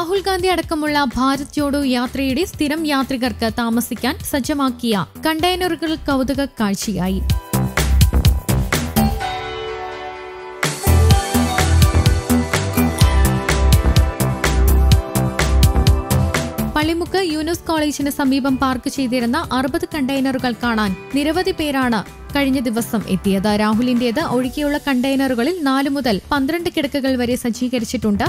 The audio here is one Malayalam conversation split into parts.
രാഹുൽ ഗാന്ധി അടക്കമുള്ള ഭാരത് ജോഡോ യാത്രയുടെ സ്ഥിരം യാത്രികർക്ക് താമസിക്കാൻ സജ്ജമാക്കിയ കണ്ടെയ്നറുകൾ കൗതുക കാഴ്ചയായി പള്ളിമുക്ക് യൂനുസ് കോളേജിന് സമീപം പാർക്ക് ചെയ്തിരുന്ന അറുപത് കണ്ടെയ്നറുകൾ കാണാൻ നിരവധി പേരാണ് കഴിഞ്ഞ ദിവസം എത്തിയത് രാഹുലിന്റേത് ഒഴികെയുള്ള കണ്ടെയ്നറുകളിൽ നാല് മുതൽ പന്ത്രണ്ട് കിടക്കകൾ വരെ സജ്ജീകരിച്ചിട്ടുണ്ട്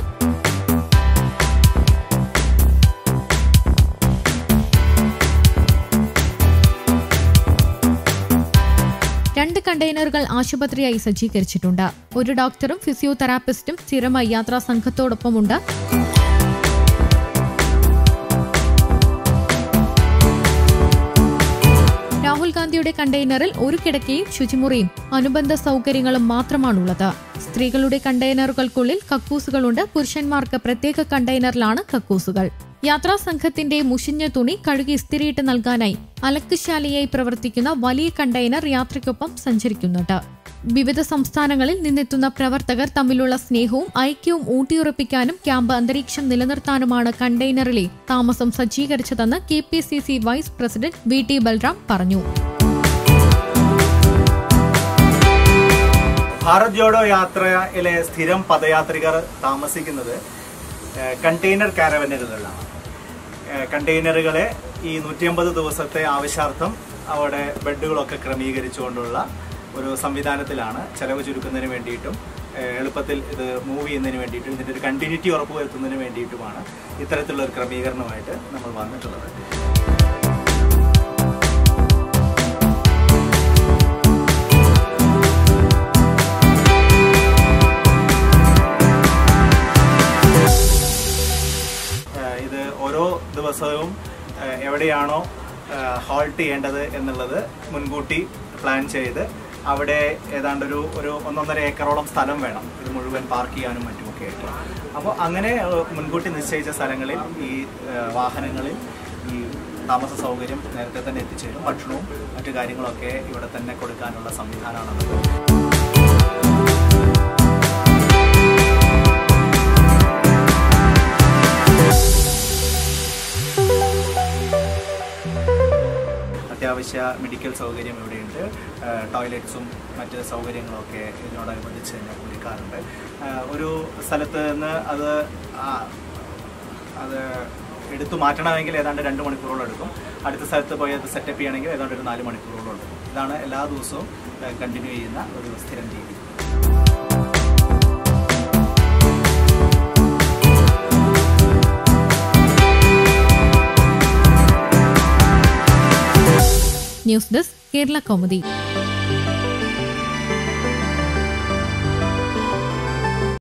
രണ്ട് കണ്ടെയ്നറുകൾ ആശുപത്രിയായി സജ്ജീകരിച്ചിട്ടുണ്ട് ഒരു ഡോക്ടറും ഫിസിയോതെറാപ്പിസ്റ്റും സ്ഥിരമായി യാത്രാ സംഘത്തോടൊപ്പമുണ്ട് രാഹുൽ ഗാന്ധിയുടെ കണ്ടെയ്നറിൽ ഒരു കിടക്കയും ശുചിമുറിയും അനുബന്ധ സൗകര്യങ്ങളും മാത്രമാണുള്ളത് സ്ത്രീകളുടെ കണ്ടെയ്നറുകൾക്കുള്ളിൽ കക്കൂസുകളുണ്ട് പുരുഷന്മാർക്ക് പ്രത്യേക കണ്ടെയ്നറിലാണ് കക്കൂസുകൾ യാത്രാ സംഘത്തിന്റെ മുഷിഞ്ഞ തുണി കഴുകി ഇസ്തിരിയിട്ട് നൽകാനായി അലക്കുശാലയായി പ്രവർത്തിക്കുന്ന വലിയ കണ്ടെയ്നർ യാത്രയ്ക്കൊപ്പം സഞ്ചരിക്കുന്നുണ്ട് വിവിധ സംസ്ഥാനങ്ങളിൽ നിന്നെത്തുന്ന പ്രവർത്തകർ തമ്മിലുള്ള സ്നേഹവും ഐക്യവും ഊട്ടിയുറപ്പിക്കാനും ക്യാമ്പ് അന്തരീക്ഷം നിലനിർത്താനുമാണ് കണ്ടെയ്നറിലെ താമസം സജ്ജീകരിച്ചതെന്ന് K P C C vice president V T Balram പറഞ്ഞു ഭാരത് ജോഡോ യാത്രയിലെ സ്ഥിരം പദയാത്രികർ താമസിക്കുന്നത് ഏഹ്, കണ്ടെയ്നർ കാരവനുകളിലാണ് ഏഹ്, കണ്ടെയ്നറുകളെ ഈ നൂറ്റിയമ്പത് ദിവസത്തെ ആവശ്യാർത്ഥം അവിടെ ബെഡുകളൊക്കെ ക്രമീകരിച്ചുകൊണ്ടുള്ള ഒരു സംവിധാനത്തിലാണ് ചെലവ് ചുരുക്കുന്നതിന് വേണ്ടിയിട്ടും ഏഹ്, എളുപ്പത്തിൽ ഇത് മൂവ് ചെയ്യുന്നതിന് വേണ്ടിയിട്ടും ഇതിൻ്റെ ഒരു കണ്ടിന്യൂറ്റി ഉറപ്പുവരുത്തുന്നതിന് വേണ്ടിയിട്ടുമാണ് ഇത്തരത്തിലുള്ള ഒരു ക്രമീകരണമായിട്ട് നമ്മൾ വന്നിട്ടുള്ളത് ഏഹ് ഇത് ഓരോ ദിവസവും ഏഹ് എവിടെയാണോ ഹോൾട്ട് ചെയ്യേണ്ടത് എന്നുള്ളത് മുൻകൂട്ടി പ്ലാൻ ചെയ്ത് അവിടെ ഏതാണ്ട് ഒരു ഒരു ഒന്നൊന്നര ഏക്കറോളം സ്ഥലം വേണം ഇത് മുഴുവൻ പാർക്ക് ചെയ്യാനും മറ്റുമൊക്കെ ആയിട്ട് അപ്പോൾ അങ്ങനെ ഏഹ് മുൻകൂട്ടി നിശ്ചയിച്ച സ്ഥലങ്ങളിൽ ഈ ഏഹ് വാഹനങ്ങളിൽ ഈ താമസ സൗകര്യം നേരത്തെ തന്നെ എത്തിച്ചേരും ഭക്ഷണവും മറ്റു കാര്യങ്ങളൊക്കെ ഇവിടെ തന്നെ കൊടുക്കാനുള്ള സംവിധാനമാണുള്ളത് അത്യാവശ്യ മെഡിക്കൽ സൗകര്യം ഇവിടെയുണ്ട് ഏഹ് ടോയ്ലറ്റ്സും മറ്റ് സൗകര്യങ്ങളൊക്കെ ഇതിനോടനുബന്ധിച്ച് തന്നെ ഒരുക്കാറുണ്ട് ഏഹ് ഒരു സ്ഥലത്ത് നിന്ന് അത് ആ, അത് എടുത്തു മാറ്റണമെങ്കിൽ ഏതാണ്ട് രണ്ട് മണിക്കൂറോളം എടുക്കും അടുത്ത സ്ഥലത്ത് പോയി അത് സെറ്റപ്പ് ചെയ്യണമെങ്കിൽ ഏതാണ്ട് ഒരു നാല് മണിക്കൂറോളം എടുക്കും ഇതാണ് എല്ലാ ദിവസവും കണ്ടിന്യൂ ചെയ്യുന്ന ഒരു സ്ഥിരം രീതി ന്യൂസ് ഡെസ്ക് കേരള കൗമുദി